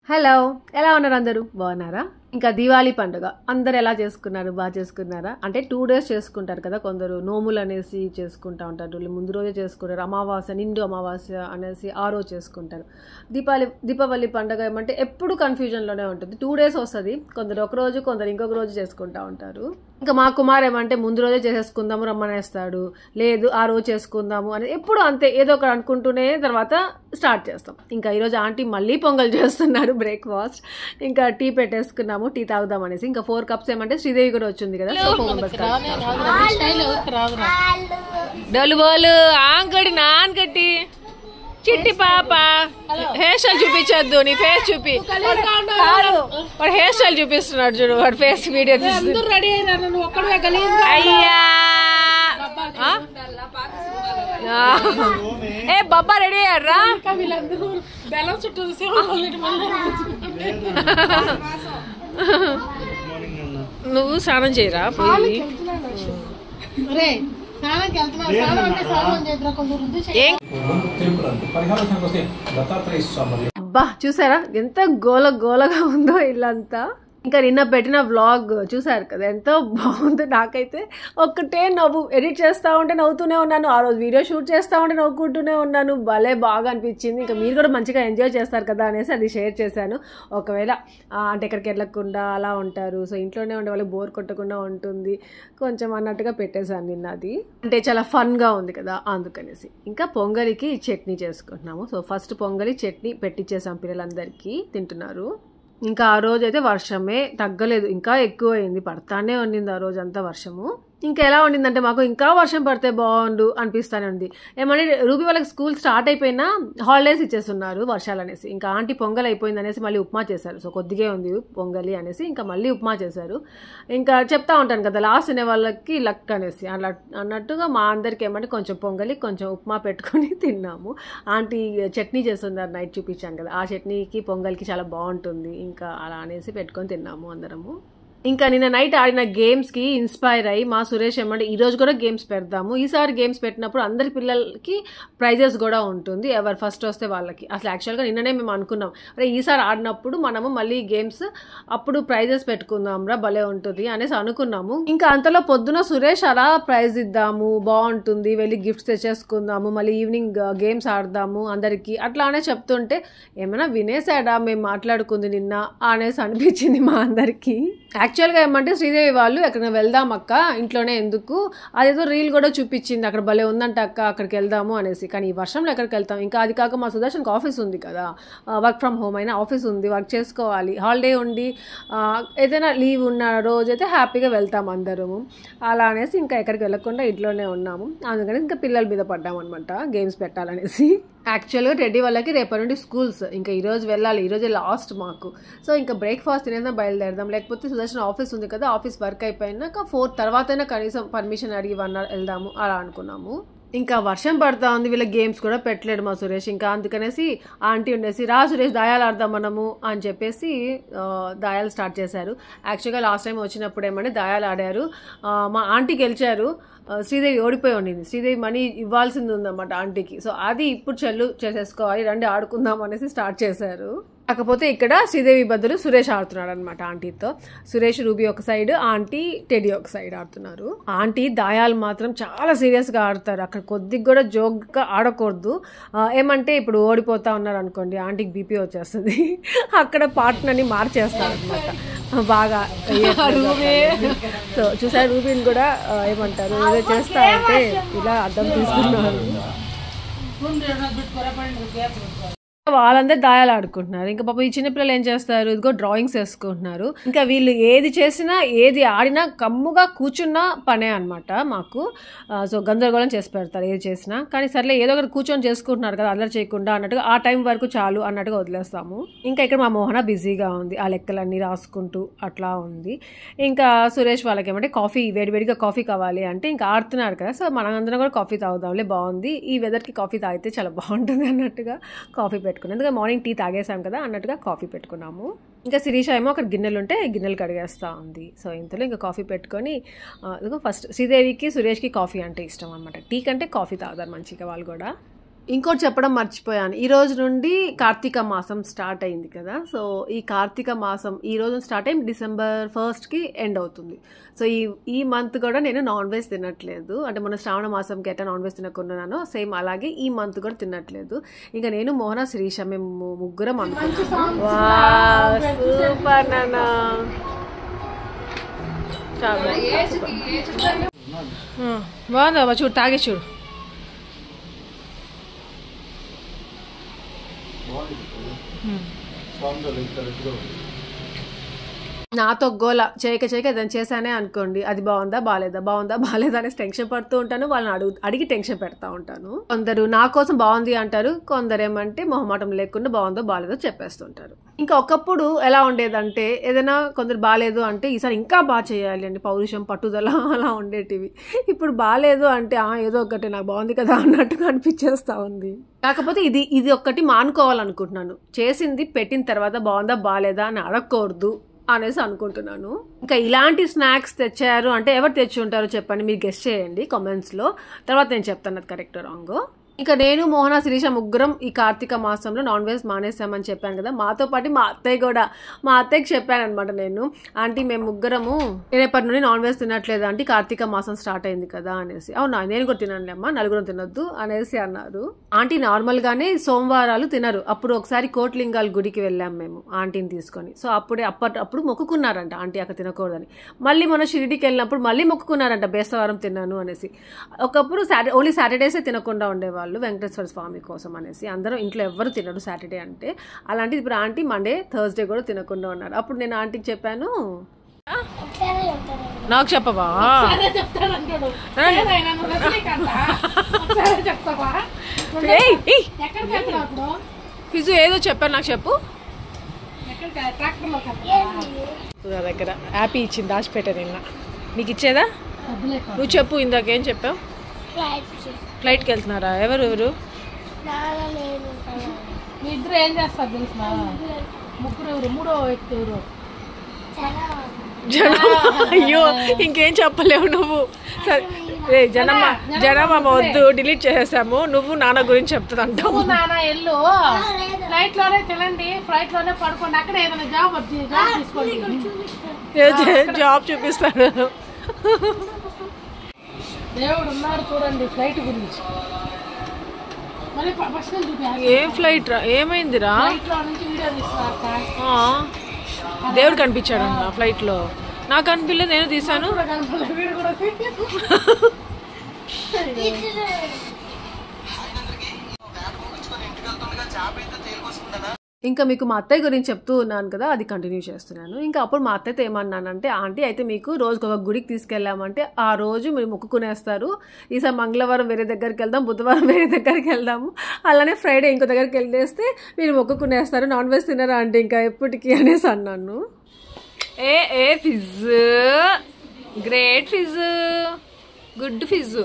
Hello ఎలా ఉన్నారు అందరూ బాగున్నారా ఇంకా దివాళీ పండుగ అందరు ఎలా చేసుకున్నారు బాగా చేసుకున్నారా అంటే టూ డేస్ చేసుకుంటారు కదా కొందరు నోములు అనేసి చేసుకుంటా ఉంటారు ముందు రోజే చేసుకుంటారు అమావాస్య నిండు అమావాస్య అనేసి ఆ రోజు చేసుకుంటారు దీపావళి దీపావళి పండుగ ఏమంటే ఎప్పుడు కన్ఫ్యూజన్లోనే ఉంటుంది టూ డేస్ వస్తుంది కొందరు ఒక రోజు కొందరు ఇంకొక రోజు చేసుకుంటా ఉంటారు ఇంకా మా కుమార్ ఏమంటే ముందు రోజే చేసేసుకుందాము రమ్మనేస్తాడు లేదు ఆ రోజు చేసుకుందాము అని ఎప్పుడు అంతే ఏదో ఒకటి అనుకుంటూనే తర్వాత స్టార్ట్ చేస్తాం ఇంకా ఈరోజు ఆంటీ మళ్ళీ పొంగల్ చేస్తున్నారు బ్రేక్ఫాస్ట్ ఇంకా టీ పెట్టేసుకున్నాము టీ తాగుదాం అనేసి ఇంకా ఫోర్ కప్స్ ఏమంటే శ్రీదేవి కూడా వచ్చింది కదా సో ఫోర్ మెంబర్స్ డోలు బోలు ఆంకడి నాన్కట్టి చిట్టి పాప హెయిర్ స్టైల్ చూపించొద్దు నీ ఫేస్ చూపి కాదు వాడు హెయిర్ స్టైల్ చూపిస్తున్నాడు చూడు వాడు ఫేస్ వీడియో తీస్తున్నాడు రెడీ అయినారు నువ్వు ఒక్కడే గలీజ్ అయ్యా ఆ? ఆ. ఏ బాబా రెడీ అయ్యారా వీళ్ళందరూ బెల్లం చుట్టూ సేవలు నువ్వు స్నానం చేయరా పోయి రే స్నానంకి వెళ్తున్నా స్నానం అంటే స్నానం చేద్దరా కొంచెం రుద్దు ఏం తిరుపతి పరిహార సంఘ దత్తాత్రేయ స్వామి అబ్బా చూసారా ఎంత గోల గోలగా ఉందో ఇల్లంతా ఇంకా నిన్న పెట్టిన వ్లాగ్ చూసారు కదా ఎంతో బాగుంది నాకైతే ఒక్కటే నవ్వు ఎడిట్ చేస్తూ ఉంటే నవ్వుతూనే ఉన్నాను ఆ రోజు వీడియో షూట్ చేస్తూ ఉంటే నవ్వుకుంటూనే ఉన్నాను భలే బాగా అనిపించింది ఇంకా మీరు కూడా మంచిగా ఎంజాయ్ చేస్తారు కదా అనేసి అది షేర్ చేశాను ఒకవేళ ఆ, అంటే ఎక్కడికి వెళ్ళకుండా అలా ఉంటారు సో ఇంట్లోనే ఉండే వాళ్ళకి బోర్ కొట్టకుండా ఉంటుంది కొంచెం అన్నట్టుగా పెట్టేశాను నిన్న అది అంటే చాలా ఫన్గా ఉంది కదా అందుకనేసి ఇంకా పొంగలికి చట్నీ చేసుకుంటున్నాము సో ఫస్ట్ పొంగలి చట్నీ పెట్టించేసాం పిల్లలందరికీ తింటున్నారు ఇంకా ఆ రోజు అయితే వర్షమే తగ్గలేదు ఇంకా ఎక్కువ అయింది పడతానే ఉండింది ఆ రోజు అంతా వర్షము ఇంకా ఎలా ఉండిందంటే మాకు ఇంకా వర్షం పడితే బాగుండు అనిపిస్తానే ఉంది ఏమంటే రూబీ వాళ్ళకి స్కూల్ స్టార్ట్ అయిపోయినా హాలిడేస్ ఇచ్చేస్తున్నారు వర్షాలు అనేసి ఇంకా ఆంటీ పొంగల్ అయిపోయింది అనేసి మళ్ళీ ఉప్మా చేశారు సో కొద్దిగా ఉంది పొంగలి అనేసి ఇంకా మళ్ళీ ఉప్మా చేశారు ఇంకా చెప్తా ఉంటాను కదా లాస్ట్ తినే వాళ్ళకి లక్ అనేసి అలా అన్నట్టుగా మా అందరికి ఏమంటే కొంచెం పొంగలి కొంచెం ఉప్మా పెట్టుకొని తిన్నాము ఆంటీ చట్నీ చేస్తున్నారు నైట్ చూపించాను కదా ఆ చట్నీకి పొంగల్కి చాలా బాగుంటుంది ఇంకా అలా అనేసి పెట్టుకొని తిన్నాము అందరము ఇంకా నిన్న నైట్ ఆడిన గేమ్స్కి ఇన్స్పైర్ అయ్యి మా సురేష్ ఏమంటే ఈ రోజు కూడా గేమ్స్ పెడదాము ఈసారి గేమ్స్ పెట్టినప్పుడు అందరి పిల్లలకి ప్రైజెస్ కూడా ఉంటుంది ఎవరు ఫస్ట్ వస్తే వాళ్ళకి అసలు యాక్చువల్గా నిన్ననే మేము అనుకున్నాం అరే ఈసారి ఆడినప్పుడు మనము మళ్ళీ గేమ్స్ అప్పుడు ప్రైజెస్ పెట్టుకుందాం రా భలే ఉంటుంది అనేసి అనుకున్నాము ఇంకా అంతలో పొద్దున సురేష్ అలా ప్రైజ్ ఇద్దాము బాగుంటుంది వెళ్ళి గిఫ్ట్స్ తెచ్చేసుకుందాము మళ్ళీ ఈవినింగ్ గేమ్స్ ఆడదాము అందరికీ అట్లానే చెప్తుంటే ఏమైనా వినేసాడా మేము మాట్లాడుకుంది నిన్న అనేసి అనిపించింది మా అందరికీ యాక్చువల్గా ఏమంటే శ్రీదేవి వాళ్ళు ఎక్కడికి వెళ్దాం అక్క ఇంట్లోనే ఎందుకు అదేదో రీల్ కూడా చూపించింది అక్కడ భలే ఉందంట అక్క అక్కడికి వెళ్దాము అనేసి కానీ ఈ వర్షంలో ఎక్కడికి వెళ్తాం ఇంకా అది కాక మా సుదర్శన్కి ఆఫీస్ ఉంది కదా వర్క్ ఫ్రమ్ హోమ్ అయినా ఆఫీస్ ఉంది వర్క్ చేసుకోవాలి హాలిడే ఉండి ఆ, ఏదైనా లీవ్ ఉన్న రోజైతే హ్యాపీగా వెళ్తాం అందరము అలా అనేసి ఇంకా ఎక్కడికి వెళ్ళకుండా ఇంట్లోనే ఉన్నాము అందుకని ఇంకా పిల్లల మీద పడ్డాం అనమాట గేమ్స్ పెట్టాలనేసి యాక్చువల్గా రెడ్డి వాళ్ళకి రేపటి నుండి స్కూల్స్ ఇంకా ఈ రోజు వెళ్ళాలి ఈ రోజే లాస్ట్ మాకు సో ఇంకా బ్రేక్ఫాస్ట్ తినేదా బయలుదేరదాం లేకపోతే సుదర్శన్ ఆఫీస్ ఉంది కదా ఆఫీస్ వర్క్ అయిపోయినాక ఫోర్ తర్వాతైనా కనీసం పర్మిషన్ అడిగి వన్ అవర్ వెళ్దాము అలా అనుకున్నాము ఇంకా వర్షం పడతా ఉంది వీళ్ళ గేమ్స్ కూడా పెట్టలేడు మా సురేష్ ఇంకా అందుకనేసి ఆంటీ ఉండేసి రా సురేష్ దాయాలు ఆడదాం మనము అని చెప్పేసి ఆ, దాయాలు స్టార్ట్ చేశారు యాక్చువల్గా లాస్ట్ టైం వచ్చినప్పుడు ఏమంటే దాయాలు ఆడారు ఆ, మా ఆంటీ గెలిచారు ఆ, శ్రీదేవి ఓడిపోయి ఉండింది శ్రీదేవి మనీ ఇవ్వాల్సింది ఉందన్నమాట ఆంటీకి సో అది ఇప్పుడు చెల్లు చేసేసుకోవాలి రండి ఆడుకుందాం అనేసి స్టార్ట్ చేశారు కాకపోతే ఇక్కడ శ్రీదేవి బదులు సురేష్ ఆడుతున్నాడు అనమాట ఆంటీతో సురేష్ రూబీ ఒక సైడ్ ఆంటీ టెడీ ఒక సైడ్ ఆడుతున్నారు ఆంటీ దాయాలు మాత్రం చాలా సీరియస్గా ఆడతారు అక్కడ కొద్దిగా కూడా జోక్గా ఆడకూడదు ఆ, ఏమంటే ఇప్పుడు ఓడిపోతా ఉన్నారు అనుకోండి ఆంటీకి బీపీ వచ్చేస్తుంది అక్కడ పార్ట్నర్ని మార్చేస్తారు అనమాట బాగా సో చూసారు రూబీని కూడా ఆ, ఏమంటారు ఏదో చేస్తా అంటే ఇలా అర్థం తీసుకున్నారు వాళ్ళందరూ దాయాలు ఆడుకుంటున్నారు ఇంకా పాప ఈ చిన్నపిల్లలు ఏం చేస్తారు ఇదిగో డ్రాయింగ్స్ వేసుకుంటున్నారు ఇంకా వీళ్ళు ఏది చేసినా ఏది ఆడినా కమ్ముగా కూర్చున్న పనే అనమాట మాకు ఆ, సో గందరగోళం చేసి పెడతారు ఏది చేసినా కానీ సర్లే ఏదో ఒకటి కూర్చొని చేసుకుంటున్నారు కదా అల్లరి చేయకుండా అన్నట్టుగా ఆ టైం వరకు చాలు అన్నట్టుగా వదిలేస్తాము ఇంకా ఇక్కడ మా మోహన బిజీగా ఉంది ఆ లెక్కలన్నీ రాసుకుంటూ అట్లా ఉంది ఇంకా సురేష్ వాళ్ళకి ఏమంటే కాఫీ వేడివేడిగా కాఫీ కావాలి అంటే ఇంకా ఆడుతున్నారు కదా సో మనందరం కూడా కాఫీ తాగుదాంలే బాగుంది ఈ వెదర్కి కాఫీ తాగితే చాలా బాగుంటుంది అన్నట్టుగా కాఫీ పెట్టుకున్నాం ఎందుకంటే మార్నింగ్ టీ తాగేసాం కదా అన్నట్టుగా కాఫీ పెట్టుకున్నాము ఇంకా శిరీష ఏమో అక్కడ గిన్నెలు ఉంటే గిన్నెలు కడిగేస్తూ ఉంది సో ఇంతలో ఇంకా కాఫీ పెట్టుకొని ఆ, ఇదిగో ఫస్ట్ శ్రీదేవికి సురేష్కి కాఫీ అంటే ఇష్టం అనమాట టీ కంటే కాఫీ తాగుతారు మంచిగా వాళ్ళు కూడా ఇంకోటి చెప్పడం మర్చిపోయాను ఈ రోజు నుండి కార్తీక మాసం స్టార్ట్ అయింది కదా సో ఈ కార్తీక మాసం ఈ రోజు స్టార్ట్ అయ్యి డిసెంబర్ ఫస్ట్కి ఎండ్ అవుతుంది సో ఈ ఈ మంత్ కూడా నేను నాన్ వెజ్ తినట్లేదు అంటే మన శ్రావణ మాసంకి ఎట్లా నాన్ వెజ్ తినకున్నానో సేమ్ అలాగే ఈ మంత్ కూడా తినట్లేదు ఇంకా నేను మోహన శిరీష మేము ముగ్గురం అనుకుంటున్నాం సూపర్ నాన్న చాలా బాగుందా చూడు తాగే చూడు నాతో గోల చేయక చేయక ఏదైనా చేశానే అనుకోండి అది బాగుందా బాగాలేదా బాగుందా బాగాలేదా అనేసి టెన్షన్ పడుతూ ఉంటాను వాళ్ళని అడుగు అడిగి టెన్షన్ పెడతా ఉంటాను కొందరు నా కోసం బాగుంది అంటారు కొందరు ఏమంటే మొహమాటం లేకుండా బాగుందో బాగాలేదో చెప్పేస్తుంటారు ఇంకా ఒకప్పుడు ఎలా ఉండేదంటే ఏదైనా కొందరు బాగాలేదు అంటే ఈసారి ఇంకా బాగా చేయాలి అండి పౌరుషం పట్టుదల అలా ఉండేటివి ఇప్పుడు బాగాలేదు అంటే "ఆ, ఏదో ఒకటి నాకు బాగుంది కదా అన్నట్టుగా అనిపించేస్తా ఉంది కాకపోతే ఇది ఇది ఒక్కటి మానుకోవాలనుకుంటున్నాను చేసింది పెట్టిన తర్వాత బాగుందా బాగాలేదా అని అడగకూడదు అనేసి అనుకుంటున్నాను ఇంకా ఇలాంటి స్నాక్స్ తెచ్చారు అంటే ఎవరు తెచ్చి ఉంటారో చెప్పండి మీరు గెస్ట్ చేయండి కామెంట్స్లో తర్వాత నేను చెప్తాను అది కరెక్ట్ రాంగో ఇంకా నేను మోహన శిరీష ముగ్గురం ఈ కార్తీక మాసంలో నాన్ వెజ్ మానేసామని చెప్పాను కదా మాతో పాటు మా అత్తయ్య కూడా మా అత్తయ్యకి చెప్పాను అనమాట నేను ఆంటీ మేము ముగ్గురము రేపటి నుండి నాన్ వెజ్ తినట్లేదు ఆంటీ కార్తీక మాసం స్టార్ట్ అయింది కదా అనేసి అవునా నేను కూడా తిననులే అమ్మా నలుగురం తినొద్దు అనేసి అన్నారు ఆంటీ నార్మల్గానే సోమవారాలు తినరు అప్పుడు ఒకసారి కోట్లింగాల గుడికి వెళ్ళాం మేము ఆంటీని తీసుకొని సో అప్పుడే అప్పటి అప్పుడు మొక్కుకున్నారంట ఆంటీ అక్కడ తినకూడదని మళ్ళీ మన షిరిడికి వెళ్ళినప్పుడు మళ్ళీ మొక్కుకున్నారంట బేస్తవారం తిన్నాను అనేసి ఒకప్పుడు సాటర్డే ఓన్లీ సాటర్డేసే తినకుండా ఉండేవాళ్ళు వెంకటేశ్వర స్వామి కోసం అనేసి అందరూ ఇంట్లో ఎవరు తినరు సాటర్డే అంటే అలాంటిది ఇప్పుడు ఆంటీ మండే థర్స్డే కూడా తినకుండా ఉన్నారు అప్పుడు నేను ఆంటీకి చెప్పాను నాకు చెప్పవా అదే చెప్తాడంటాడు ఏదైనా నువ్వు రజనీకాంత ఒకసారి చెప్తావా ఏయ్, ఏయ్, ఎక్కడికి వెళ్తావు అప్పుడు ఫిజు ఏదో చెప్పాను నాకు చెప్పు ఎక్కడికి ట్రాక్టర్లోకి వెళ్తావా నా దగ్గర హ్యాపీ ఇచ్చింది దాచిపెట్ట నిన్న నీకు ఇచ్చేదా డబ్బులే నువ్వు చెప్పు ఇందాకేం చెప్పావు ఫ్లైట్కి వెళ్తున్నారా ఎవరు ఎవరు మీ ఇద్దరు ఏం చేస్తారు తెలుసిన ముగ్గురు ఎవరు మూడో వ్యక్తి ఎవరు జనమ్మ అయ్యో ఇంకేం చెప్పలేవు నువ్వు సరే రే జనమ్మ జనమ్మ వద్దు డిలీట్ చేసేసాము నువ్వు నాన్న గురించి చెప్తుందంటావు నువ్వు నాన్న ఎల్లు ఫ్లైట్ లోనే తినండి ఫ్లైట్ లోనే పడుకోండి అక్కడ ఏదైనా జాబ్ వచ్చి జాబ్ తీసుకోండి జాబ్ చూపిస్తాడు దేవుడు ఉన్నాడు చూడండి ఫ్లైట్ గురించి మరి ఫస్ట్ చూపి ఏం ఫ్లైట్ రా ఏమైందిరా ఫ్లైట్ లో నుంచి వీడియో తీస్తున్నారు అక్క. ఆ, దేవుడు కనిపించాడంట ఫ్లైట్ లో నాకు అనిపించలేదు నేను తీసాను కూడా కనపడలేదు, వీడు కూడా ఇంకా మీకు మా అత్తయ్య గురించి చెప్తూ ఉన్నాను కదా అది కంటిన్యూ చేస్తున్నాను ఇంకా అప్పుడు మా అత్తయ్యతో ఏమన్నానంటే ఆంటీ అయితే మీకు రోజుకి ఒక గుడికి తీసుకెళ్ళామంటే ఆ రోజు మీరు మొక్కుకునేస్తారు ఈసారి మంగళవారం వేరే దగ్గరికి వెళ్దాం బుధవారం వేరే దగ్గరికి వెళ్దాము అలానే ఫ్రైడే ఇంకో దగ్గరికి వెళ్ళేస్తే మీరు మొక్కుకునేస్తారు నాన్ వెజ్ తినరా అంటే ఇంకా ఎప్పటికీ అనేసి అన్నాను ఏ ఏ ఫిజ్ గ్రేట్ ఫిజ్ గుడ్ ఫిజ్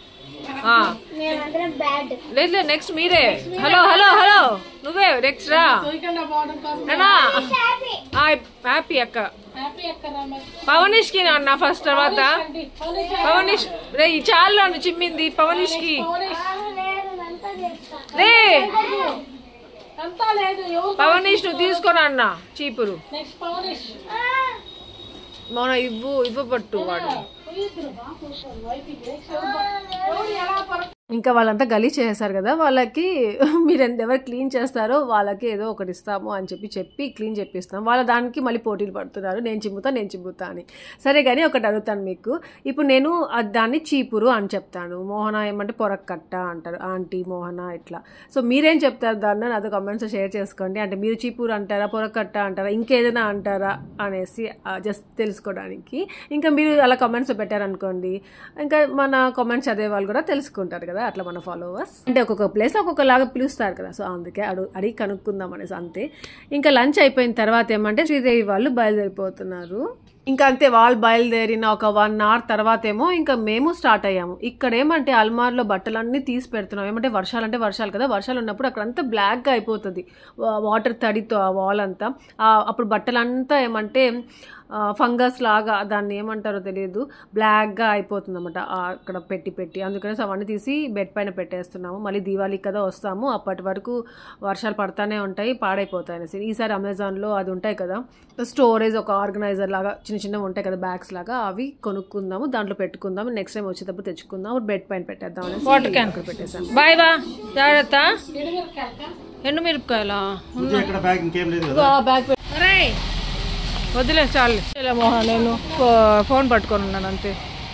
లేదు లేదు నెక్స్ట్ మీరే హలో హలో హలో నువ్వే నెక్స్ట్ రా తొయ్యకుండా పోవడం కోసం నానా హ్యాపీ అక్క హ్యాపీ అక్క రామ పవనిష్ కి అన్న ఫస్ట్ తర్వాత అండి. పోలీస్ పవనిష్ రే ఈ చాలు అన్న చిమ్మింది పవనిష్ కి పోలీస్ రే అంతా లేదు ఎవరు పవనిష్ నువ్వు తీసుకొని అన్న చీపురు నెక్స్ట్ పవనిష్ మన ఇవ్వు ఇవ్వబట్టు వాడు పోయిద్దురు బా కూర్చోండి వైపుకి నెక్స్ట్ ఎవరు ఎలా పొర ఇంకా వాళ్ళంతా గలీజ్ చేసేసారు కదా వాళ్ళకి మీరు ఎంత- ఎవరు క్లీన్ చేస్తారో వాళ్ళకి ఏదో ఒకటి ఇస్తాము అని చెప్పి చెప్పి క్లీన్ చేపిస్తాం వాళ్ళ దానికి మళ్ళీ పోటీలు పడుతున్నారు నేను చిమ్ముతా నేను చిమ్ముతా అని సరే కానీ ఒకటి అడుగుతాను మీకు ఇప్పుడు నేను ఆ దాన్ని చీపురు అని చెప్తాను మోహన ఏమంటే పొరక్కట్ట అంటారు ఆంటీ మోహన ఇట్లా సో మీరేం చెప్తారు దాన్ని నాతో కమెంట్స్ షేర్ చేసుకోండి అంటే మీరు చీపురు అంటారా పొరక్కట్ట అంటారా ఇంకేదైనా అంటారా అనేసి జస్ట్ తెలుసుకోవడానికి ఇంకా మీరు అలా కమెంట్స్ పెట్టారనుకోండి ఇంకా మన కామెంట్స్ చదివే వాళ్ళు కూడా తెలుసుకుంటారు కదా అట్లా మన ఫాలోవర్స్ అంటే ఒక్కొక్క ప్లేస్ ఒక్కొక్కలాగా పిలుస్తారు కదా సో అందుకే అడు అడిగి కనుక్కుందాం అనేసి అంతే ఇంకా లంచ్ అయిపోయిన తర్వాత ఏమంటే శ్రీదేవి వాళ్ళు బయలుదేరిపోతున్నారు ఇంకా అంతే వాళ్ళు బయలుదేరిన ఒక వన్ అవర్ తర్వాత ఏమో ఇంకా మేము స్టార్ట్ అయ్యాము ఇక్కడ ఏమంటే అల్మార్లో బట్టలన్నీ తీసి పెడుతున్నాం ఏమంటే వర్షాలు అంటే వర్షాలు కదా వర్షాలు ఉన్నప్పుడు అక్కడ అంతా బ్లాక్గా అయిపోతుంది వా- వాటర్ తడితో ఆ వాల్ అంతా ఆ, అప్పుడు బట్టలంతా ఏమంటే ఫంగస్ లాగా దాన్ని ఏమంటారో తెలియదు బ్లాక్గా అయిపోతుంది అనమాట అక్కడ పెట్టి పెట్టి అందుకనేసి అవన్నీ తీసి బెడ్ పైన పెట్టేస్తున్నాము మళ్ళీ దీవాళికి కదా వస్తాము అప్పటి వరకు వర్షాలు పడతానే ఉంటాయి పాడైపోతాయి అనేసి ఈసారి అమెజాన్లో అది ఉంటాయి కదా స్టోరేజ్ ఒక ఆర్గనైజర్ లాగా చిన్న చిన్నవి ఉంటాయి కదా బ్యాగ్స్ లాగా అవి కొనుక్కుందాము దాంట్లో పెట్టుకుందాము నెక్స్ట్ టైం వచ్చేటప్పుడు తెచ్చుకుందాం బెడ్ పైన పెట్టేద్దాం అనేసి వాటర్ క్యాన్ అక్కడ పెట్టేసాను బాయ్ బా జాగ్రత్త ఎండు మిరపకాయలా ఇక్కడ బ్యాగ్ ఇంకేం లేదు కదా బ్యాగ్ వదిలే చాలు ఇలా మోహన్ నేను ఫో- ఫోన్ పట్టుకొని ఉన్నాను అంతే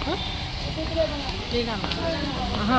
ఆహా.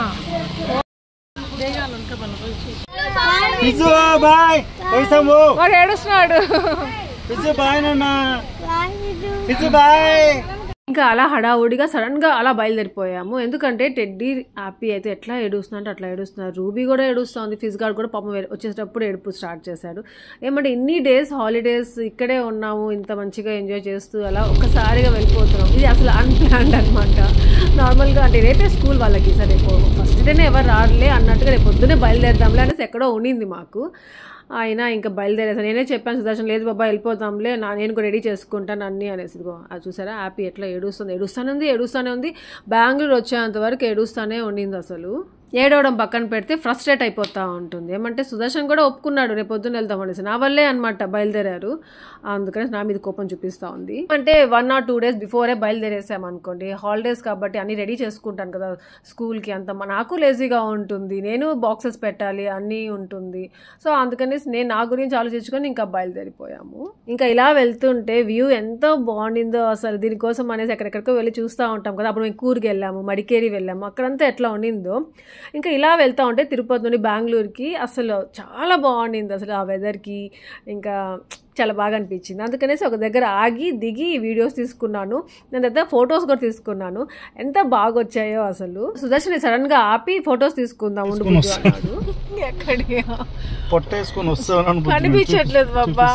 పిజ్జు బాయ్ పైసము వాడు ఏడుస్తున్నాడు పిజ్జు బాయ్ నాన్న పిజ్జు బాయ్ ఇంకా అలా హడావుడిగా సడన్ గా అలా బయలుదేరిపోయాము ఎందుకంటే టెడ్డీ హ్యాపీ అయితే ఎట్లా ఏడుస్తున్నా అంటే అట్లా ఏడుస్తున్నారు రూబీ కూడా ఏడుస్తుంది ఫిజ్ గార్డ్ కూడా పాపం వె- వచ్చేటప్పుడు ఏడుపు స్టార్ట్ చేశాడు ఏమంటే ఇన్ని డేస్ హాలిడేస్ ఇక్కడే ఉన్నాము ఇంత మంచిగా ఎంజాయ్ చేస్తూ అలా ఒక్కసారిగా వెళ్ళిపోతున్నాం ఇది అసలు అన్ప్లాన్డ్ అనమాట నార్మల్గా అంటే రేపే స్కూల్ వాళ్ళకి సరే రేపు ఫస్ట్ డేనే ఎవరు రారులే అన్నట్టుగా రేపు పొద్దునే బయలుదేరదాంలే అనేసి ఎక్కడో ఉండింది మాకు అయినా ఇంకా బయలుదేరేసాను నేనే చెప్పాను సుదర్శన్ లేదు బాబా వెళ్ళిపోతాంలే నా నేను కూడా రెడీ చేసుకుంటాను అన్నీ అనేసి ఇదిగో అది చూసారా హ్యాపీ ఎట్లా ఏడుస్తుంది ఏడుస్తానే ఉంది ఏడుస్తానే ఉంది బెంగళూరు వచ్చేంత వరకు ఏడుస్తానే ఉండింది అసలు ఏడవడం పక్కన పెడితే ఫ్రస్ట్రేట్ అయిపోతూ ఉంటుంది ఏమంటే సుదర్శన్ కూడా ఒప్పుకున్నాడు రేపు పొద్దున్న వెళ్తాం అనేసి నా వల్లే అనమాట బయలుదేరారు అందుకని నా మీద కోపం చూపిస్తూ ఉంది అంటే వన్ ఆర్ టూ డేస్ బిఫోరే బయలుదేరేసాం అనుకోండి హాలిడేస్ కాబట్టి అన్ని రెడీ చేసుకుంటాను కదా స్కూల్కి అంత మ- నాకు లేజీగా ఉంటుంది నేను బాక్సెస్ పెట్టాలి అన్నీ ఉంటుంది సో అందుకని నేను నా గురించి ఆలోచించుకొని ఇంకా బయలుదేరిపోయాము ఇంకా ఇలా వెళ్తుంటే వ్యూ ఎంత బాగుండిందో అసలు దీనికోసం అనేసి ఎక్కడెక్కడికో వెళ్ళి చూస్తూ ఉంటాం కదా అప్పుడు మేము కూర్కి వెళ్ళాము మడికేరి వెళ్ళాము అక్కడంతా ఎట్లా ఉండిందో ఇంకా ఇలా వెళ్తా ఉంటే తిరుపతి నుండి బెంగళూరుకి అసలు చాలా బాగుండింది అసలు ఆ వెదర్కి ఇంకా చాలా బాగా అనిపించింది అందుకనేసి ఒక దగ్గర ఆగి దిగి వీడియోస్ తీసుకున్నాను దాని తర్వాత ఫొటోస్ కూడా తీసుకున్నాను ఎంత బాగా వచ్చాయో అసలు సుదర్శన్ సడన్ గా ఆపి ఫొటోస్ తీసుకుందాం ఉండు తీసుకొని బుజ్జు అన్నాడు. ఎక్కడికి పొట్టేసుకొని వస్తాను కనిపించట్లేదు బాబా.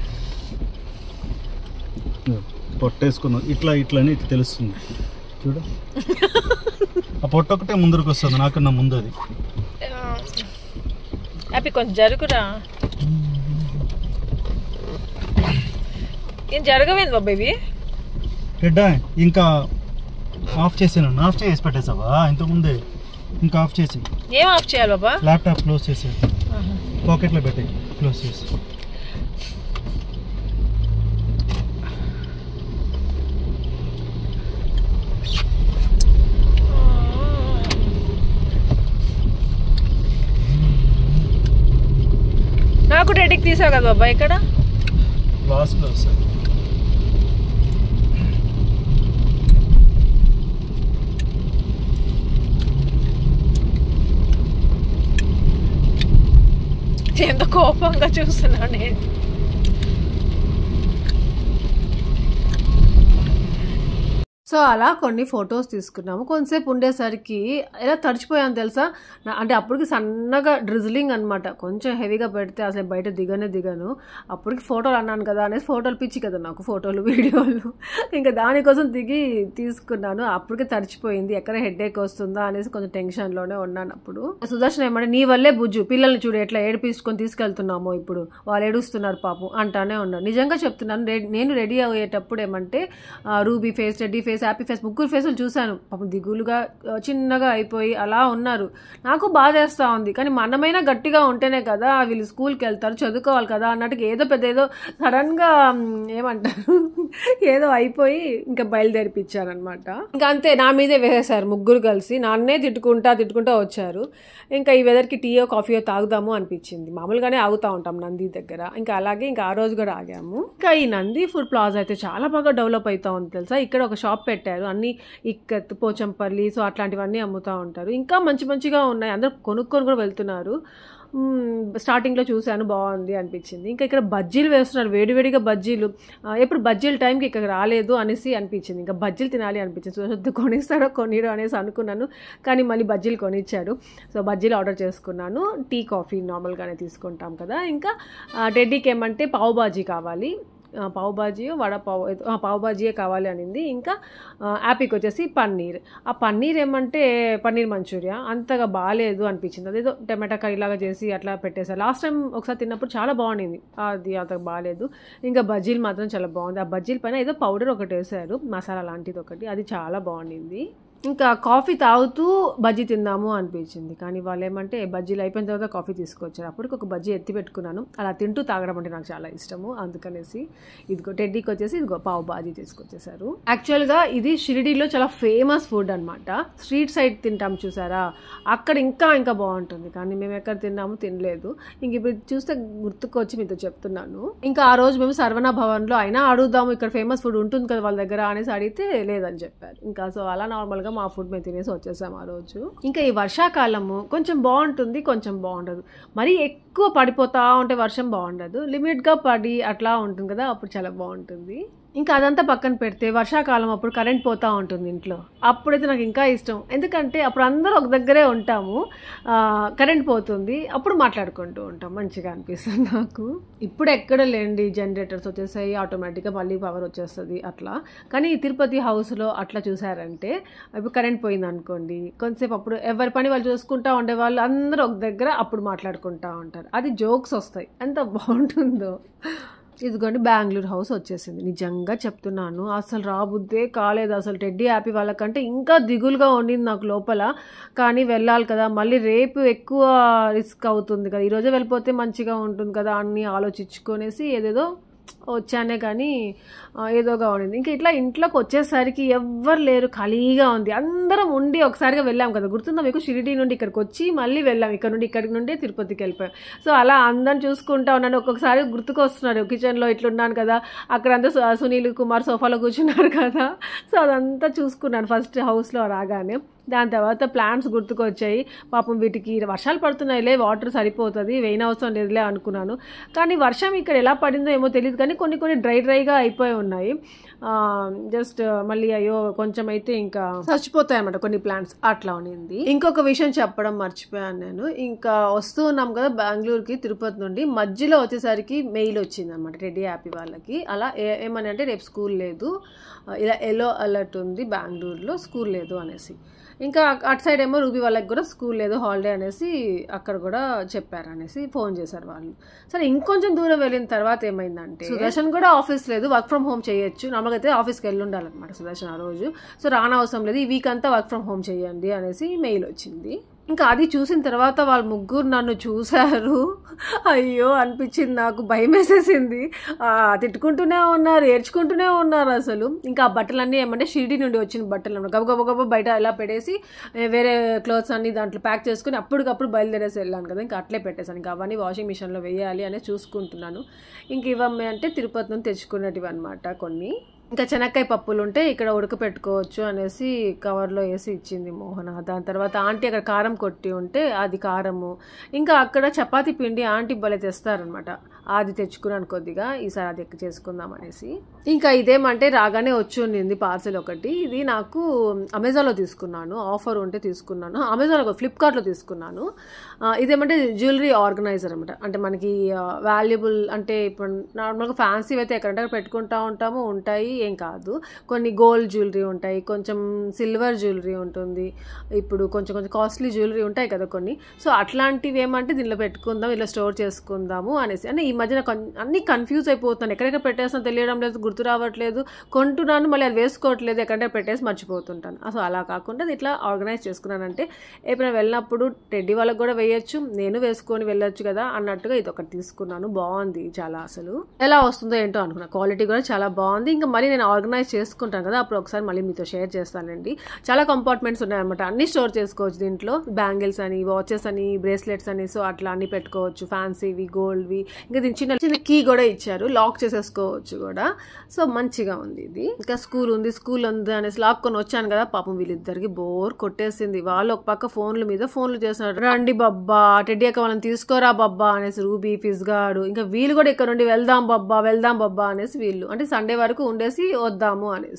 పొట్టేసుకుని ఇట్లా ఇట్లా అని ఇట్లా తెలుస్తుంది చూడు ఆ పొట్ట ఒకటే ముందరకు వస్తుంది నాకన్నా ముందు అది హ్యాపీ కొంచెం జరుగురా ఏం జరగవేంది బాబా ఇవి బిడ్డ ఇంకా ఆఫ్ చేసాను ఆఫ్ చేసి పెట్టేసావా ఇంతకుముందే ఇంకా ఆఫ్ చేసి ఏం ఆఫ్ చేయాలి బాబా ల్యాప్టాప్ క్లోజ్ చేసి పాకెట్లో పెట్టాయి క్లోజ్ చేసి నాకు రెడీకి తీసావు కదా బాబా ఇక్కడ లాస్ట్లో వస్తుంది ఎంత కోపంగా చూస్తున్నాను నేను సో అలా కొన్ని ఫొటోస్ తీసుకున్నాము కొంతసేపు ఉండేసరికి ఎలా తడిచిపోయాను తెలుసా నా- అంటే అప్పటికి సన్నగా డ్రిజిలింగ్ అనమాట కొంచెం హెవీగా పెడితే అసలు బయట దిగనే దిగను అప్పటికి ఫోటోలు అన్నాను కదా అనేసి ఫోటోలు పిచ్చి కదా నాకు ఫోటోలు వీడియోలు ఇంకా దానికోసం దిగి తీసుకున్నాను అప్పటికి తడిచిపోయింది ఎక్కడ హెడ్ ఏక్ వస్తుందా అనేసి కొంచెం టెన్షన్లోనే ఉన్నాను అప్పుడు సుదర్శన్ ఏమంటే నీ వల్లే బుజ్జు పిల్లల్ని చూడు ఎట్లా ఏడిపించుకొని తీసుకెళ్తున్నామో ఇప్పుడు వాళ్ళు ఏడుస్తున్నారు పాపం అంటానే ఉన్నాను నిజంగా చెప్తున్నాను రెడీ నేను రెడీ అయ్యేటప్పుడు ఏమంటే ఆ, Ruby face red face happy face ముగ్గురు ఫేసులు చూశాను పాపం దిగులుగా ఆ, చిన్నగా అయిపోయి అలా ఉన్నారు నాకు బాధేస్తూ ఉంది కానీ మనమైనా గట్టిగా ఉంటేనే కదా వీళ్ళు స్కూల్కి వెళ్తారు చదువుకోవాలి కదా అన్నట్టుగా ఏదో పెద్ద ఏదో సడన్గా ఏమంటారు ఏదో అయిపోయి ఇంకా బయలుదేరిపించారనమాట ఇంకా అంతే నా మీదే వేసేసారు ముగ్గురు కలిసి నాన్నే తిట్టుకుంటా తిట్టుకుంటా వచ్చారు ఇంకా ఈ వెదర్కి టీయో కాఫీయో తాగుదాము అనిపించింది మామూలుగానే ఆగుతూ ఉంటాం నంది దగ్గర ఇంకా అలాగే ఇంకా ఆ రోజు కూడా ఆగాము ఇంకా ఈ నంది ఫుడ్ ప్లాజా అయితే చాలా బాగా డెవలప్ అవుతా ఉంది తెలుసా ఇక్కడ ఒక షాప్ పెట్టారు అన్ని ఇక్కత్ పోచంపల్లి సో అట్లాంటివన్నీ అమ్ముతూ ఉంటారు ఇంకా మంచి మంచిగా ఉన్నాయి అందరూ కొనుక్కొని కూడా వెళ్తున్నారు మ్మ్, స్టార్టింగ్లో చూశాను బాగుంది అనిపించింది ఇంకా ఇక్కడ బజ్జీలు వేస్తున్నారు వేడివేడిగా బజ్జీలు ఆ, ఎప్పుడు బజ్జీల టైంకి ఇక్కడ రాలేదు అనేసి అనిపించింది ఇంకా బజ్జీలు తినాలి అనిపించింది సో కొనిస్తాడో కొనిడో అనేసి అనుకున్నాను కానీ మళ్ళీ బజ్జీలు కొనిచ్చాడు సో బజ్జీలు ఆర్డర్ చేసుకున్నాను టీ కాఫీ నార్మల్గానే తీసుకుంటాం కదా ఇంకా ఆ, టెడ్డీకి ఏమంటే పావు బాజీ కావాలి ఆ, పావు బాజీ వడ పావు ఏదో- ఆ, పావు బాజీయే కావాలి అనింది ఇంకా ఆ, యాపీకి వచ్చేసి పన్నీర్ ఆ పన్నీర్ ఏమంటే పన్నీర్ మంచూరియా అంతగా బాగాలేదు అనిపించింది అదేదో టమాటా కర్రీ లాగా చేసి అట్లా పెట్టేశారు లాస్ట్ టైం ఒకసారి తిన్నప్పుడు చాలా బాగుండింది అది అంత బాగాలేదు ఇంకా బజ్జీలు మాత్రం చాలా బాగుంది ఆ బజ్జీల పైన ఏదో పౌడర్ ఒకటి వేశారు మసాలా లాంటిది ఒకటి అది చాలా బాగుండింది ఇంకా కాఫీ తాగుతూ బజ్జీ తిందాము అనిపించింది కానీ వాళ్ళు ఏమంటే బజ్జీలు అయిపోయిన తర్వాత కాఫీ తీసుకొచ్చారు అప్పటికి ఒక బజ్జీ ఎత్తి పెట్టుకున్నాను అలా తింటూ తాగడం అంటే నాకు చాలా ఇష్టము అందుకనేసి ఇదిగో టెడ్డీకి వచ్చేసి ఇదిగో పావు బాజీ తీసుకొచ్చేసారు యాక్చువల్గా ఇది షిరిడీలో చాలా ఫేమస్ ఫుడ్ అనమాట స్ట్రీట్ సైడ్ తింటాం చూసారా అక్కడ ఇంకా ఇంకా బాగుంటుంది కానీ మేము ఎక్కడ తిన్నాము తినలేదు ఇంక ఇప్పుడు ఇది చూస్తే గుర్తుకొచ్చి మీతో చెప్తున్నాను ఇంకా ఆ రోజు మేము సర్వనా భవన్లో అయినా అడుగుదాము ఇక్కడ ఫేమస్ ఫుడ్ ఉంటుంది కదా వాళ్ళ దగ్గర అనేసి అడిగితే లేదని చెప్పారు ఇంకా సో అలా నార్మల్గా మా ఫుడ్ మేము తినేసి వచ్చేసాం ఆ రోజు ఇంకా ఈ వర్షాకాలము కొంచెం బాగుంటుంది కొంచెం బాగుండదు మరీ ఎక్కువ పడిపోతా ఉంటే వర్షం బాగుండదు లిమిట్గా పడి అట్లా ఉంటుంది కదా అప్పుడు చాలా బాగుంటుంది ఇంకా అదంతా పక్కన పెడితే వర్షాకాలం అప్పుడు కరెంట్ పోతూ ఉంటుంది ఇంట్లో అప్పుడైతే నాకు ఇంకా ఇష్టం ఎందుకంటే అప్పుడు అందరూ ఒక దగ్గరే ఉంటాము ఆ, కరెంట్ పోతుంది అప్పుడు మాట్లాడుకుంటూ ఉంటాం మంచిగా అనిపిస్తుంది నాకు ఇప్పుడు ఎక్కడ లేండి జనరేటర్స్ వచ్చేసాయి ఆటోమేటిక్గా మళ్ళీ పవర్ వచ్చేస్తుంది అట్లా కానీ ఈ తిరుపతి హౌస్లో అట్లా చూసారంటే ఇప్పుడు కరెంట్ పోయింది అనుకోండి కొంతసేపు అప్పుడు ఎవరి పని వాళ్ళు చూసుకుంటా ఉండే వాళ్ళు అందరూ ఒక దగ్గర అప్పుడు మాట్లాడుకుంటా ఉంటారు అది జోక్స్ వస్తాయి ఎంత బాగుంటుందో ఇదిగోండి బెంగళూరు హౌస్ వచ్చేసింది నిజంగా చెప్తున్నాను అసలు రాబుద్దే కాలేదు అసలు టెడ్డీ హ్యాపీ వాళ్ళకంటే ఇంకా దిగులుగా ఉండింది నాకు లోపల కానీ వెళ్ళాలి కదా మళ్ళీ రేపు ఎక్కువ రిస్క్ అవుతుంది కదా ఈరోజే వెళ్ళిపోతే మంచిగా ఉంటుంది కదా అని ఆలోచించుకొనేసి ఏదేదో వచ్చానే కానీ ఆ, ఏదోగా ఉండింది ఇంకా ఇట్లా ఇంట్లోకి వచ్చేసరికి ఎవ్వరు లేరు ఖాళీగా ఉంది అందరం ఉండి ఒకసారిగా వెళ్ళాం కదా గుర్తుందా మీకు షిరిడి నుండి ఇక్కడికి వచ్చి మళ్ళీ వెళ్ళాం ఇక్కడ నుండి ఇక్కడి నుండి తిరుపతికి వెళ్ళిపోయాం సో అలా అందరం చూసుకుంటా ఉన్నాను ఒక్కొక్కసారి గుర్తుకు వస్తున్నారు కిచెన్లో ఇట్లున్నాను కదా అక్కడంతా సు- సునీల్ కుమార్ సోఫాలో కూర్చున్నారు కదా సో అదంతా చూసుకున్నాను ఫస్ట్ హౌస్లో రాగానే దాని తర్వాత ప్లాంట్స్ గుర్తుకొచ్చాయి పాపం వీటికి వర్షాలు పడుతున్నాయిలే వాటర్ సరిపోతుంది వెయిన్ అవసరం లేదులే అనుకున్నాను కానీ వర్షం ఇక్కడ ఎలా పడిందో ఏమో తెలియదు కానీ కొన్ని కొన్ని డ్రై డ్రైగా అయిపోయి ఉన్నాయి జస్ట్ మళ్ళీ అయ్యో కొంచెం అయితే ఇంకా చచ్చిపోతాయి అన్నమాట కొన్ని ప్లాంట్స్ అట్లా ఉన్నింది ఇంకొక విషయం చెప్పడం మర్చిపోయాను నేను ఇంకా వస్తూ ఉన్నాం కదా బెంగళూరుకి తిరుపతి నుండి మధ్యలో వచ్చేసరికి మెయిల్ వచ్చింది అనమాట రెడీ హ్యాపీ వాళ్ళకి అలా ఏ- ఏమని అంటే రేపు స్కూల్ లేదు ఆ, ఇలా ఎల్లో అలర్ట్ ఉంది బెంగళూరులో స్కూల్ లేదు అనేసి ఇంకా అటు సైడ్ ఏమో రూబీ వాళ్ళకి కూడా స్కూల్ లేదు హాలిడే అనేసి అక్కడ కూడా చెప్పారు అనేసి ఫోన్ చేశారు వాళ్ళు సరే ఇంకొంచెం దూరం వెళ్ళిన తర్వాత ఏమైందంటే సుదర్శన్ కూడా ఆఫీస్ లేదు వర్క్ ఫ్రమ్ హోమ్ చేయొచ్చు నార్మల్గా అయితే ఆఫీస్కి వెళ్ళి ఉండాలన్నమాట సుదర్శన్ ఆ రోజు సో రానవసరం లేదు ఈ వీక్ అంతా వర్క్ ఫ్రమ్ హోమ్ చేయండి అనేసి మెయిల్ వచ్చింది ఇంకా అది చూసిన తర్వాత వాళ్ళ ముగ్గురు నన్ను చూశారు అయ్యో అనిపించింది నాకు భయం వేసేసింది ఆ, తిట్టుకుంటూనే ఉన్నారు ఏడ్చుకుంటూనే ఉన్నారు అసలు ఇంకా ఆ బట్టలన్నీ ఏమంటే షిరిడి నుండి వచ్చిన బట్టలు అన్నమాట గబ గబ గబ బయట ఎలా పెట్టేసి ఏ, వేరే క్లోత్స్ అన్ని దాంట్లో ప్యాక్ చేసుకుని అప్పటికప్పుడు బయలుదేరేసి వెళ్ళాను కదా ఇంకా అట్లే పెట్టేశాను ఇంకా అవన్నీ వాషింగ్ మిషన్లో వేయాలి అని చూసుకుంటున్నాను ఇంక ఇవన్నీ అంటే తిరుపతి నుండి తెచ్చుకున్నటివి అనమాట కొన్ని ఇంకా శనక్కాయ పప్పులు ఉంటే ఇక్కడ ఉడకపెట్టుకోవచ్చు అనేసి కవర్లో వేసి ఇచ్చింది మోహన దాని తర్వాత ఆంటీ అక్కడ కారం కొట్టి ఉంటే అది కారము ఇంకా అక్కడ చపాతీ పిండి ఆంటీ భలే తెస్తారనమాట అది తెచ్చుకున్నాను కొద్దిగా ఈసారి అది ఎక్కువ చేసుకుందాం అనేసి ఇంకా ఇదేమంటే రాగానే వచ్చి ఉండింది పార్సెల్ ఒకటి ఇది నాకు అమెజాన్లో తీసుకున్నాను ఆఫర్ ఉంటే తీసుకున్నాను అమెజాన్లో ఫ్లిప్కార్ట్లో తీసుకున్నాను ఆ, ఇదేమంటే జ్యువెలరీ ఆర్గనైజర్ అనమాట అంటే మనకి వాల్యుబుల్ అంటే ఇప్పుడు నార్మల్గా ఫ్యాన్సీ అయితే ఎక్కడంటే పెట్టుకుంటా ఉంటాము ఉంటాయి ఏం కాదు కొన్ని గోల్డ్ జ్యువెలరీ ఉంటాయి కొంచెం సిల్వర్ జ్యువెలరీ ఉంటుంది ఇప్పుడు కొంచెం కొంచెం కాస్ట్లీ జ్యువెలరీ ఉంటాయి కదా కొన్ని సో అట్లాంటివి ఏమంటే దీనిలో పెట్టుకుందాం ఇలా స్టోర్ చేసుకుందాము అనేసి అంటే ఈ మధ్యన కొన్- అన్ని కన్ఫ్యూజ్ అయిపోతున్నాను ఎక్కడెక్కడ పెట్టేస్తాను తెలియడం లేదు గుర్తు రావట్లేదు కొంటున్నాను మళ్ళీ అది వేసుకోవట్లేదు ఎక్కడెక్కడ పెట్టేసి మర్చిపోతుంటాను సో అలా కాకుండా అది ఇట్లా ఆర్గనైజ్ చేసుకున్నానంటే ఎప్పుడైనా వెళ్ళినప్పుడు టెడ్డీ వాళ్ళకి కూడా వేయొచ్చు నేను వేసుకొని వెళ్ళొచ్చు కదా అన్నట్టుగా ఇది ఒకటి తీసుకున్నాను బాగుంది చాలా అసలు ఎలా వస్తుందో ఏంటో అనుకున్నా క్వాలిటీ కూడా చాలా బాగుంది ఇంకా మళ్ళీ నేను ఆర్గనైజ్ చేసుకుంటాను కదా అప్పుడు ఒకసారి మళ్ళీ మీతో షేర్ చేస్తానండి చాలా కంపార్ట్మెంట్స్ ఉన్నాయన్నమాట అన్ని స్టోర్ చేసుకోవచ్చు దీంట్లో బ్యాంగిల్స్ అని వాచెస్ అని బ్రేస్లెట్స్ అని సో అట్లా అన్ని పెట్టుకోవచ్చు ఫ్యాన్సీవి గోల్డ్వి ఇంకా దీని చిన్న చిన్న కీ కూడా ఇచ్చారు లాక్ చేసేసుకోవచ్చు కూడా సో మంచిగా ఉంది ఇది ఇంకా స్కూల్ ఉంది స్కూల్ ఉంది అనేసి లాక్కొని వచ్చాను కదా పాపం వీళ్ళిద్దరికి బోర్ కొట్టేసింది వాళ్ళు ఒక పక్క ఫోన్ల మీద ఫోన్లు చేస్తున్నారు రండి బబ్బా టెడ్డీ అక్క వాళ్ళని తీసుకోరా బబ్బా అనేసి రూబీ ఫిజ్గాడు ఇంకా వీళ్ళు కూడా ఇక్కడ నుండి వెళ్దాం బబ్బా వెళ్దాం బబ్బా అనేసి వీళ్ళు అంటే సండే వరకు ఉండేసి వద్దాము అనేసి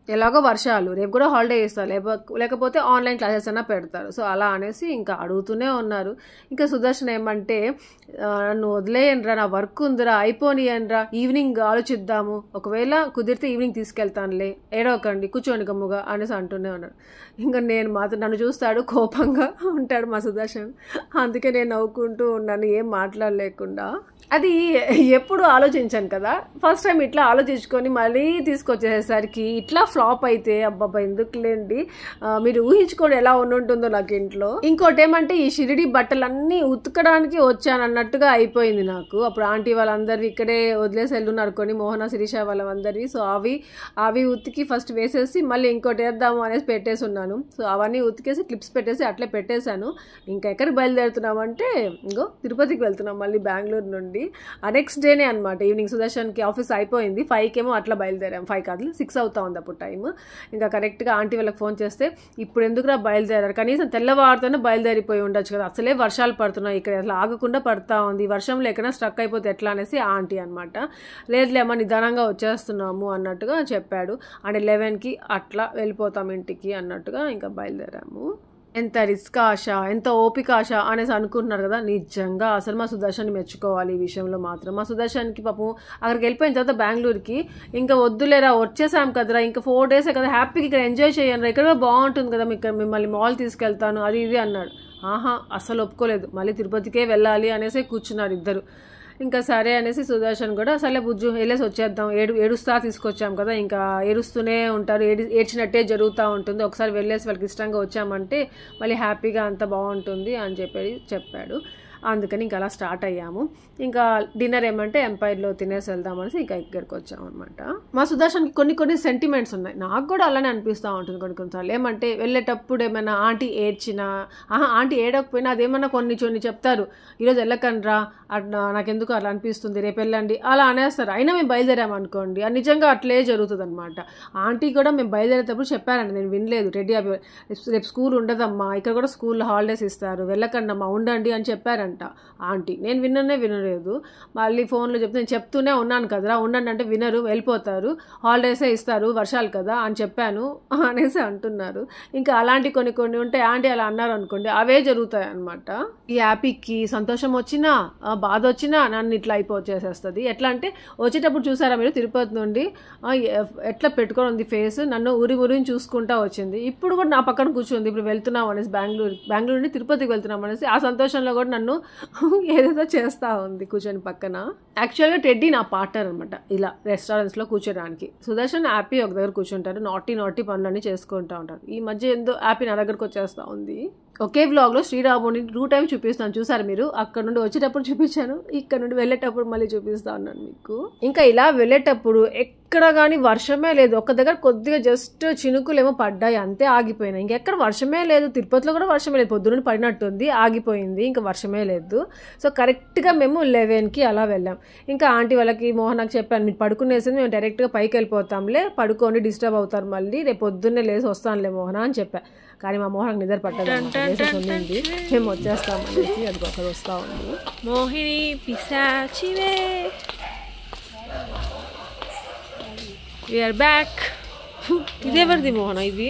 ఎలాగో వర్షాలు రేపు కూడా హాలిడే ఇస్తారు లేక లేకపోతే ఆన్లైన్ క్లాసెస్ అయినా పెడతారు సో అలా అనేసి ఇంకా అడుగుతూనే ఉన్నారు ఇంకా సుదర్శన్ ఏమంటే "ఆ, నన్ను వదిలేయండిరా నా వర్క్ ఉందిరా అయిపోనియండిరా ఈవినింగ్ ఆలోచిద్దాము ఒకవేళ కుదిరితే ఈవినింగ్ తీసుకెళ్తానులే ఏడవకండి కూర్చోండి గమ్ముగా అనేసి అంటూనే ఉన్నాడు ఇంకా నేను మాత్రం నన్ను చూస్తాడు కోపంగా ఉంటాడు మా సుదర్శన్ అందుకే నేను నవ్వుకుంటూ ఉన్నాను ఏం మాట్లాడలేకుండా అది ఎప్పుడు ఆలోచించాను కదా ఫస్ట్ టైం ఇట్లా ఆలోచించుకొని మళ్ళీ తీసుకొచ్చేసరికి ఇట్లా ఫ్లాప్ అయితే అబ్బాబా ఎందుకులేండి ఆ, మీరు ఊహించుకోండి ఎలా ఉంటుందో నాకు ఇంట్లో ఇంకోటి ఏమంటే ఈ షిరిడి బట్టలన్నీ ఉతకడానికి వచ్చాను అన్నట్టుగా అయిపోయింది నాకు అప్పుడు ఆంటీ వాళ్ళందరివి ఇక్కడే వదిలేసి వెళ్ళున్నారు కొన్ని మోహన శిరీష వాళ్ళందరివి సో అవి అవి ఉతికి ఫస్ట్ వేసేసి మళ్ళీ ఇంకోటి వేద్దాము అనేసి పెట్టేసి ఉన్నాను సో అవన్నీ ఉతికేసి క్లిప్స్ పెట్టేసి అట్లే పెట్టేశాను ఇంకా ఎక్కడికి బయలుదేరుతున్నామంటే ఇంకో తిరుపతికి వెళ్తున్నాం మళ్ళీ బెంగళూరు నుండి ఆ నెక్స్ట్ డేనే అనమాట ఈవినింగ్ సుదర్శన్కి ఆఫీస్ అయిపోయింది ఫైవ్కి ఏమో అట్లా బయలుదేరాం ఫైవ్ కాదు సిక్స్ అవుతా ఉంది అప్పుడు టైం ఇంకా కరెక్ట్గా ఆంటీ వాళ్ళకి ఫోన్ చేస్తే ఇప్పుడు ఎందుకురా బయలుదేరారు కనీసం తెల్లవారుతోనే బయలుదేరిపోయి ఉండొచ్చు కదా అసలే వర్షాలు పడుతున్నాయి ఇక్కడ అసలు ఆగకుండా పడతా ఉంది వర్షంలో ఎక్కడైనా స్ట్రక్ అయిపోతే ఎట్లా అనేసి ఆంటీ అనమాట లేదులే అమ్మ నిదానంగా వచ్చేస్తున్నాము అన్నట్టుగా చెప్పాడు అండ్ లెవెన్కి అట్లా వెళ్ళిపోతాం ఇంటికి అన్నట్టుగా ఇంకా బయలుదేరాము ఎంత రిస్క్ ఆశ ఎంత ఓపిక ఆశ అనేసి అనుకుంటున్నారు కదా నిజంగా అసలు మా సుదర్శన్ మెచ్చుకోవాలి ఈ విషయంలో మాత్రం మా సుదర్శన్కి పాపం అక్కడికి వెళ్ళిపోయిన తర్వాత బెంగళూరుకి ఇంకా వద్దులేరా వచ్చేసాం కదరా ఇంకా ఫోర్ డేసే కదా హ్యాపీగా ఇక్కడ ఎంజాయ్ చేయండి ఇక్కడ బాగుంటుంది కదా మీకు మిమ్మల్ని మాల్ తీసుకెళ్తాను అది ఇది అన్నాడు ఆహా అసలు ఒప్పుకోలేదు మళ్ళీ తిరుపతికే వెళ్ళాలి అనేసి కూర్చున్నారు ఇద్దరు ఇంకా సరే అనేసి సుదర్శన్ కూడా సరే బుజ్జు వెళ్ళేసి వచ్చేద్దాం ఏడు ఏడుస్తా తీసుకొచ్చాం కదా ఇంకా ఏడుస్తూనే ఉంటారు ఏడి ఏడ్చినట్టే జరుగుతూ ఉంటుంది ఒకసారి వెళ్ళేసి వాళ్ళకి ఇష్టంగా వచ్చామంటే మళ్ళీ హ్యాపీగా అంత బాగుంటుంది అని చెప్పి చెప్పాడు అందుకని ఇంకా అలా స్టార్ట్ అయ్యాము ఇంకా డిన్నర్ ఏమంటే ఎంపైర్లో తినేసి వెళ్దామనేసి ఇంకా ఇక్కడికి వచ్చాము అనమాట మా సుదర్శన్కి కొన్ని కొన్ని సెంటిమెంట్స్ ఉన్నాయి నాకు కూడా అలానే అనిపిస్తూ ఉంటుంది కొన్ని కొన్నిసార్లు ఏమంటే వెళ్ళేటప్పుడు ఏమైనా ఆంటీ ఏడ్చినా ఆహా ఆంటీ ఏడకపోయినా అదేమన్నా కొన్ని కొన్ని చెప్తారు ఈరోజు వెళ్ళకండ్రా అట్లా నాకెందుకు అలా అనిపిస్తుంది రేపు వెళ్ళండి అలా అనేస్తారు అయినా మేము బయలుదేరాము అనుకోండి అది నిజంగా అట్లే జరుగుతుంది అనమాట ఆంటీ కూడా మేము బయలుదేరేటప్పుడు చెప్పారండి నేను వినలేదు రెడీ అవి రేపు స్కూల్ ఉండదమ్మా ఇక్కడ కూడా స్కూల్ హాలిడేస్ ఇస్తారు వెళ్ళకండి అమ్మా ఉండండి అని చెప్పారంట ఆంటీ నేను విన్ననే వినలేదు మళ్ళీ ఫోన్లో చెప్తే నేను చెప్తూనే ఉన్నాను కదరా ఉండండి అంటే వినరు వెళ్ళిపోతారు హాలిడేసే ఇస్తారు వర్షాలు కదా అని చెప్పాను అనేసి అంటున్నారు ఇంకా అలాంటి కొన్ని కొన్ని ఉంటే ఆంటీ అలా అన్నారు అనుకోండి అవే జరుగుతాయి అనమాట ఈ హ్యాపీకి సంతోషం వచ్చినా ఆ, బాధ వచ్చినా నన్ను ఇట్లా అయిపోచేసేస్తుంది ఎట్లా అంటే వచ్చేటప్పుడు చూసారా మీరు తిరుపతి నుండి ఆ, ఎ- ఎట్లా పెట్టుకొని ఉంది ఫేస్ నన్ను ఊరి ఊరిని చూసుకుంటా వచ్చింది ఇప్పుడు కూడా నా పక్కన కూర్చుంది ఇప్పుడు వెళ్తున్నాం అనేసి బెంగళూరు బెంగళూరు నుండి తిరుపతికి వెళ్తున్నాం అనేసి ఆ సంతోషంలో కూడా నన్ను ఏదేదో చేస్తూ ఉంది కూర్చొని పక్కన యాక్చువల్గా టెడ్డీ నా పార్ట్నర్ అనమాట ఇలా రెస్టారెంట్స్లో కూర్చోడానికి సుదర్శన్ హ్యాపీ ఒక దగ్గర కూర్చుంటారు నాటి నాటి పనులన్నీ చేసుకుంటూ ఉంటారు ఈ మధ్య ఎంతో హ్యాపీ నా దగ్గరకు వచ్చేస్తూ ఉంది ఒకే వ్లాగ్లో శ్రీరాముని టూ టైం చూపిస్తాను చూసారు మీరు అక్కడ నుండి వచ్చేటప్పుడు చూపించాను ఇక్కడ నుండి వెళ్ళేటప్పుడు మళ్ళీ చూపిస్తా ఉన్నాను మీకు ఇంకా ఇలా వెళ్ళేటప్పుడు ఎక్కడ కానీ వర్షమే లేదు ఒక దగ్గర కొద్దిగా జస్ట్ చినుకులేమో పడ్డాయి అంతే ఆగిపోయినాయి ఇంకెక్కడ వర్షమే లేదు తిరుపతిలో కూడా వర్షమే లేదు పొద్దున పడినట్టుంది ఆగిపోయింది ఇంకా వర్షమే లేదు సో కరెక్ట్గా మేము లెవెన్కి అలా వెళ్ళాం ఇంకా ఆంటీ వాళ్ళకి మోహన్కి చెప్పాను మీరు పడుకునేసింది మేము డైరెక్ట్గా పైకి వెళ్ళిపోతాంలే పడుకోండి డిస్టర్బ్ అవుతారు మళ్ళీ రేపు పొద్దున్నే లేసి వస్తానులే మోహన అని చెప్పా కానీ మా మోహన్కి నిద్ర పట్టదు లేసేసి ఉండింది మేము వచ్చేస్తాం అనేసి అది ఒకసారి వస్తూ ఉంది మోహిని పిశాచివే వీఆర్ బ్యాక్ ఇది ఎవరిది మోహన ఇది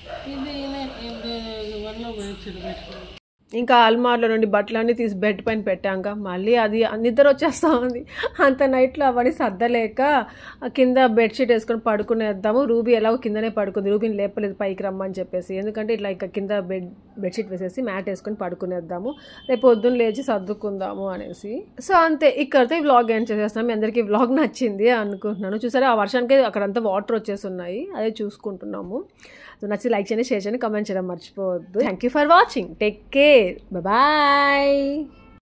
ఇంకా అల్మార్లో నుండి బట్టలన్నీ తీసి బెడ్ పైన పెట్టాక మళ్ళీ అది నిద్ర వచ్చేస్తా ఉంది అంత నైట్లో అవన్నీ సర్దలేక కింద బెడ్షీట్ వేసుకొని పడుకునేద్దాము రూబీ ఎలాగో కిందనే పడుకుంది రూబీని లేపలేదు పైకి రమ్మని చెప్పేసి ఎందుకంటే ఇట్లా ఇంకా కింద బెడ్ బెడ్షీట్ వేసేసి మ్యాట్ వేసుకొని పడుకునేద్దాము రేపు పొద్దున్న లేచి సర్దుకుందాము అనేసి సో అంతే ఇక్కడితో ఈ వ్లాగ్ ఏం చేసేస్తాం మీ అందరికీ వ్లాగ్ నచ్చింది అనుకుంటున్నాను చూసారా ఆ వర్షానికి అక్కడంతా వాటర్ వచ్చేస్తున్నాయి అదే చూసుకుంటున్నాము సో నచ్చి లైక్ చేయండి షేర్ చేయండి కమెంట్ చేయడం మర్చిపోవద్దు thank you for watching take care bye